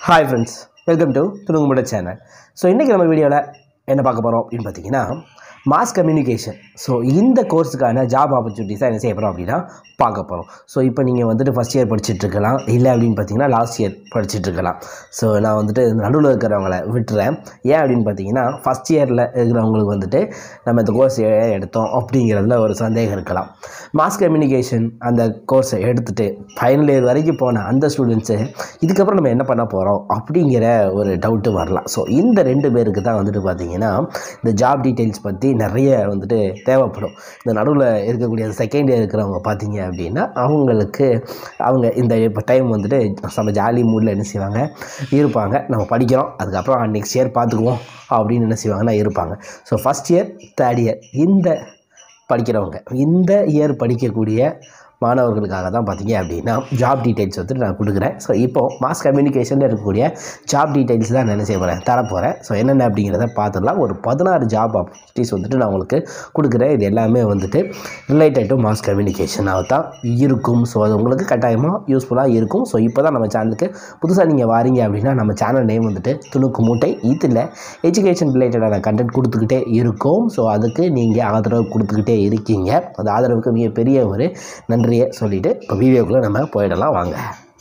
hi friends welcome to துணுங்குமுட channel so இன்றைக்கி நம்ம வீடியோவில் என்ன பார்க்க போகிறோம் அப்படின்னு பார்த்தீங்கன்னா மாஸ் கம்யூனிகேஷன் ஸோ இந்த கோர்ஸுக்கான ஜாப் ஆப்பர்ச்சுனிட்டிஸாக என்ன செய்ய போகிறோம் அப்படின்னா பார்க்க போகிறோம் ஸோ இப்போ நீங்கள் வந்துட்டு ஃபஸ்ட் இயர் படிச்சுட்டு இருக்கலாம் இல்லை அப்படின்னு பார்த்தீங்கன்னா லாஸ்ட் இயர் படிச்சுட்டு இருக்கலாம் ஸோ நான் வந்துட்டு நடுவில் இருக்கிறவங்கள விட்டுறேன் ஏன் அப்படின்னு பார்த்தீங்கன்னா ஃபஸ்ட் இயரில் இருக்கிறவங்களுக்கு வந்துட்டு நம்ம இந்த கோர்ஸ் எடுத்தோம் அப்படிங்கிறதுல ஒரு சந்தேகம் இருக்கலாம் மாஸ் கம்யூனிகேஷன் அந்த கோர்ஸை எடுத்துகிட்டு ஃபைனல் இயர் வரைக்கும் போன அந்த ஸ்டூடெண்ட்ஸு இதுக்கப்புறம் நம்ம என்ன பண்ண போகிறோம் அப்படிங்கிற ஒரு டவுட்டு வரலாம் ஸோ இந்த ரெண்டு பேருக்கு தான் வந்துட்டு பார்த்தீங்கன்னா இந்த ஜாப் டீட்டெயில்ஸ் பற்றி நிறைய வந்துட்டு தேவைப்படும் இந்த நடுவில் இருக்கக்கூடிய செகண்ட் இயர் இருக்கிறவங்க பார்த்தீங்க அப்படின்னா அவங்களுக்கு அவங்க இந்த இப்போ டைம் வந்துட்டு நம்ம ஜாலி மூடில் என்ன செய்வாங்க இருப்பாங்க நம்ம படிக்கிறோம் அதுக்கப்புறம் நெக்ஸ்ட் இயர் பார்த்துக்குவோம் அப்படின்னு என்ன செய்வாங்கன்னா இருப்பாங்க so first year third year இந்த படிக்கிறவங்க இந்த இயர் படிக்கக்கூடிய மாணவர்களுக்காக தான் பார்த்தீங்க அப்படின்னா ஜாப் டீட்டெயில்ஸ் வந்துட்டு நான் கொடுக்குறேன் ஸோ இப்போ மாஸ் கம்யூனிகேஷனில் இருக்கக்கூடிய ஜாப் டீட்டெயில்ஸ் தான் நான் என்ன செய்ய போகிறேன் தரப்போகிறேன் ஸோ என்னென்ன அப்படிங்கிறத பார்த்துடலாம் ஒரு பதினாறு ஜாப் ஆப்பர்ச்சுனிட்டிஸ் வந்துட்டு நான் உங்களுக்கு கொடுக்குறேன் இது எல்லாமே வந்துட்டு ரிலேட்டட் டு மாஸ் கம்யூனிகேஷனாக தான் இருக்கும் ஸோ அது உங்களுக்கு கட்டாயமாக யூஸ்ஃபுல்லாக இருக்கும் ஸோ இப்போ தான் நம்ம சேனலுக்கு புதுசாக நீங்கள் வாரீங்க அப்படின்னா நம்ம சேனல் நேம் வந்துட்டு துணுக்கு மூட்டை இதில் எஜுகேஷன் ரிலேட்டடான கண்டென்ட் கொடுத்துக்கிட்டே இருக்கும் ஸோ அதுக்கு நீங்கள் ஆதரவு கொடுத்துக்கிட்டே இருக்கீங்க அந்த ஆதரவுக்கு மிகப்பெரிய ஒரு நன்றியை சொல்லிவிட்டு இப்போ வீடியோக்குள்ளே நம்ம போயிடலாம் வாங்க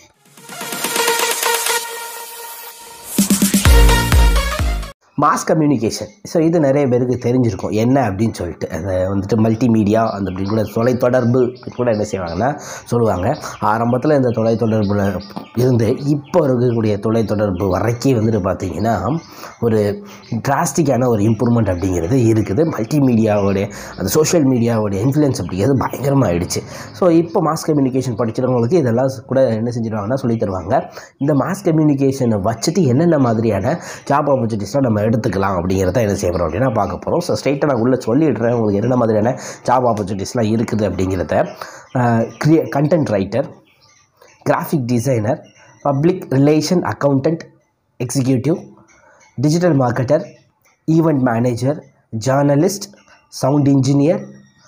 மாஸ் கம்யூனிகேஷன் ஸோ இது நிறைய பேருக்கு தெரிஞ்சிருக்கும் என்ன அப்படின்னு சொல்லிட்டு அதை வந்துட்டு மல்டிமீடியா அந்த அப்படின்னு கூட தொலைத்தொடர்பு கூட என்ன செய்வாங்கன்னா சொல்லுவாங்க ஆரம்பத்தில் இந்த தொலைத்தொடர்பில் இருந்து இப்போ இருக்கக்கூடிய தொலைத்தொடர்பு வரைக்கும் வந்துட்டு பார்த்திங்கன்னா ஒரு டிராஸ்டிக்கான ஒரு இம்ப்ரூவ்மெண்ட் அப்படிங்கிறது இருக்குது மல்டிமீடியாவோடைய அந்த சோஷியல் மீடியாவோடைய இன்ஃப்ளூயன்ஸ் அப்படிங்கிறது பயங்கரமாக ஆயிடுச்சு ஸோ இப்போ மாஸ் கம்யூனிகேஷன் படிக்கிறவங்களுக்கு இதெல்லாம் கூட என்ன செஞ்சிருவாங்கன்னா சொல்லி தருவாங்க இந்த மாஸ் கம்யூனிகேஷனை வச்சுட்டு என்னென்ன மாதிரியான ஜாப் ஆப்பர்ச்சுனிட்டிஸ்லாம் நம்ம எடுத்துக்கலாம் அப்படிங்கிறத என்ன செய்ய போகிறோம் அப்படின்னா பார்க்க போகிறோம் ஸோ ஸ்ட்ரைட்டாக நான் உள்ளே சொல்லிடுறேன் உங்களுக்கு என்னென்ன மாதிரியான ஜாப் ஆப்பர்ச்சுனிட்டிஸ்லாம் இருக்குது அப்படிங்கிறத க்ரியே content writer graphic designer public relation accountant executive digital marketer event manager journalist sound engineer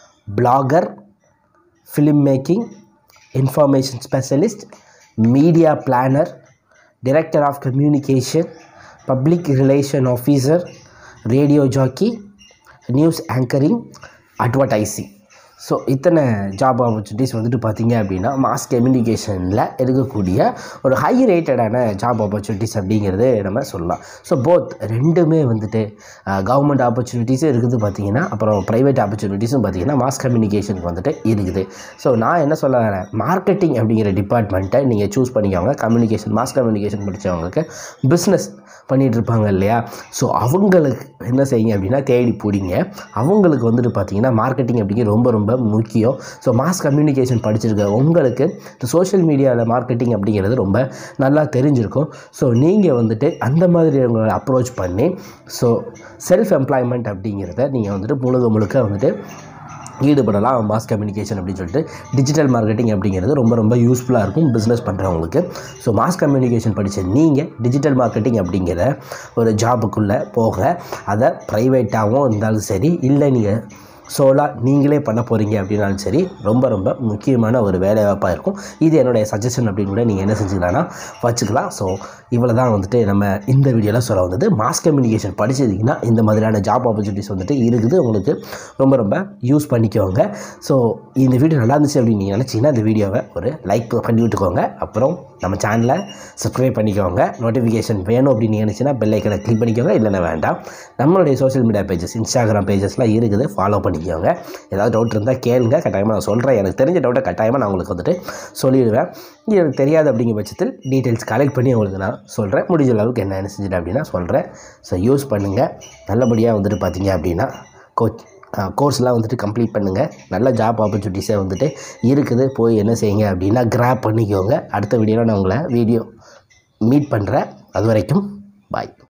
blogger film making information specialist media planner director of communication public relation officer radio jockey news anchoring advertising so இத்தனை job opportunities வந்துட்டு பார்த்தீங்க அப்படின்னா mass கம்யூனிகேஷனில் இருக்கக்கூடிய ஒரு high ரேட்டடான job opportunities அப்படிங்கிறது நம்ம சொல்லலாம் so both ரெண்டுமே வந்துட்டு கவர்மெண்ட் ஆப்பர்ச்சுனிட்டிஸும் இருக்குது பார்த்தீங்கன்னா அப்புறம் ப்ரைவேட் ஆப்பர்ச்சுனிட்டிஸும் பார்த்தீங்கன்னா மாஸ் கம்யூனிகேஷனுக்கு வந்துட்டு இருக்குது ஸோ நான் என்ன சொல்ல வரேன் மார்க்கெட்டிங் அப்படிங்கிற டிபார்ட்மெண்ட்டை நீங்கள் சூஸ் பண்ணிக்கோங்க கம்யூனிகேஷன் மாஸ் கம்யூனிகேஷன் படித்தவங்களுக்கு பிஸ்னஸ் பண்ணிகிட்டு இருப்பாங்க இல்லையா ஸோ அவங்களுக்கு என்ன செய்யுங்க அப்படின்னா தேடி பிடிங்க அவங்களுக்கு வந்துட்டு பார்த்தீங்கன்னா மார்க்கெட்டிங் அப்படிங்கிறது ரொம்ப ரொம்ப முக்கியம் ஸோ மாஸ் கம்யூனிகேஷன் படிச்சிருக்க உங்களுக்கு இந்த சோஷியல் மீடியாவில் மார்க்கெட்டிங் அப்படிங்கிறது ரொம்ப நல்லா தெரிஞ்சிருக்கும் ஸோ நீங்கள் வந்துட்டு அந்த மாதிரி உங்களை அப்ரோச் பண்ணி ஸோ செல்ஃப் எம்ப்ளாய்மெண்ட் அப்படிங்கிறத நீங்கள் வந்துட்டு முழுக்க முழுக்க வந்துட்டு ஈடுபடலாம் மாஸ் கம்யூனிகேஷன் அப்படின்னு சொல்லிட்டு டிஜிட்டல் மார்க்கெட்டிங் அப்படிங்கிறது ரொம்ப ரொம்ப யூஸ்ஃபுல்லாக இருக்கும் பிஸ்னஸ் பண்ணுறவங்களுக்கு ஸோ மாஸ் கம்யூனிகேஷன் படித்த நீங்கள் டிஜிட்டல் மார்க்கெட்டிங் அப்படிங்கிற ஒரு ஜாபுக்குள்ளே போக அதை ப்ரைவேட்டாகவும் இருந்தாலும் சரி இல்லை நீங்கள் சோலாக நீங்களே பண்ண போகிறீங்க அப்படின்னாலும் சரி ரொம்ப ரொம்ப முக்கியமான ஒரு வேலைவாய்ப்பாக இருக்கும் இது என்னுடைய சஜஷன் அப்படின்னு கூட நீங்கள் என்ன செஞ்சுக்கலாம்னா வச்சுக்கலாம் ஸோ இவ்வளோ தான் வந்துட்டு நம்ம இந்த வீடியோவில் சொல்ல வந்தது மாஸ் கம்யூனிகேஷன் படிச்சதுங்கன்னா இந்த மாதிரியான ஜாப் ஆப்பர்ச்சுனிட்டிஸ் வந்துட்டு இருக்குது உங்களுக்கு ரொம்ப ரொம்ப யூஸ் பண்ணிக்கோங்க ஸோ இந்த வீடியோ நல்லா இருந்துச்சு அப்படின்னு நீங்கள் நினச்சிங்கன்னா இந்த வீடியோவை ஒரு லைக் பண்ணி விட்டுக்கோங்க அப்புறம் நம்ம சேனலை சப்ஸ்கிரைப் பண்ணிக்கோங்க நோட்டிஃபிகேஷன் வேணும் அப்படின்னு நினச்சின்னா பெல் ஐக்கனை கிளிக் பண்ணிக்கோங்க இல்லைன்னா வேண்டாம் நம்மளுடைய சோஷியல் மீடியா பேஜஸ் இன்ஸ்டாகிராம் பேஜஸ்லாம் இருக்குது ஃபாலோ பண்ணிக்கோங்க ஏதாவது டவுட் இருந்தால் கேளுங்க கட்டாயமாக நான் சொல்கிறேன் எனக்கு தெரிஞ்ச டவுட்டை கட்டாயமாக நான் உங்களுக்கு வந்துட்டு சொல்லிடுவேன் இது எனக்கு தெரியாது அப்படிங்கிற பட்சத்தில் டீட்டெயில்ஸ் கலெக்ட் பண்ணி உங்களுக்கு நான் சொல்கிறேன் முடிஞ்ச அளவுக்கு என்ன என்ன செஞ்சுட்டேன் அப்படின்னா சொல்கிறேன் ஸோ யூஸ் பண்ணுங்கள் நல்லபடியாக வந்துட்டு பார்த்தீங்க அப்படின்னா கோச் கோர்ஸ்லாம் வந்துட்டு கம்ப்ளீட் பண்ணுங்கள் நல்ல ஜாப் ஆப்பர்ச்சுனிட்டிஸே வந்துட்டு இருக்குது போய் என்ன செய்யுங்க அப்படின்னா கிராப் பண்ணிக்கோங்க அடுத்த வீடியோவில் நான் உங்களை வீடியோ மீட் பண்ணுறேன் அது வரைக்கும் பாய்